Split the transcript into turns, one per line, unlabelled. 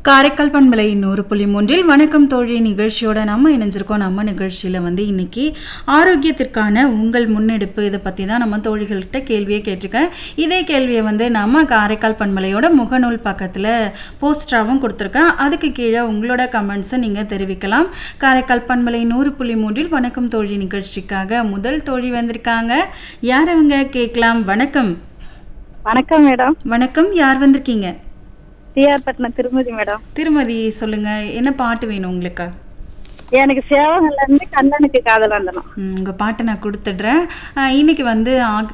காரைக்கால் பண்பலை நூறு புள்ளி மூன்றில் வணக்கம் தோழி நிகழ்ச்சியோட நம்ம இணைஞ்சிருக்கோம் நம்ம நிகழ்ச்சியில் வந்து இன்னைக்கு ஆரோக்கியத்திற்கான உங்கள் முன்னெடுப்பு இதை பற்றி தான் நம்ம தோழிகள்கிட்ட கேள்வியை கேட்டிருக்கேன் இதே கேள்வியை வந்து நம்ம காரைக்கால் பண்பலையோட முகநூல் பக்கத்தில் போஸ்டராகவும் கொடுத்துருக்கேன் அதுக்கு கீழே உங்களோட கமெண்ட்ஸை நீங்கள் தெரிவிக்கலாம் காரைக்கால் பண்பலை நூறு புள்ளி மூன்றில் வணக்கம் தோழி நிகழ்ச்சிக்காக முதல் தோழி வந்திருக்காங்க யார் அவங்க கேட்கலாம் வணக்கம்
வணக்கம் மேடம்
வணக்கம் யார் வந்திருக்கீங்க
டிஆர் பட்னம் திருமதி மேடம்
திருமதி சொல்லுங்க என்ன பாட்டு வேணும் உங்களுக்கு
எனக்கு சேவகன்ல இருந்து கண்ணனுக்கு காதல் வந்தனம்
ம், உங்க பாட்டை நான் கொடுத்துடுறேன் அஹ், இன்னைக்கு வந்து ஆக்-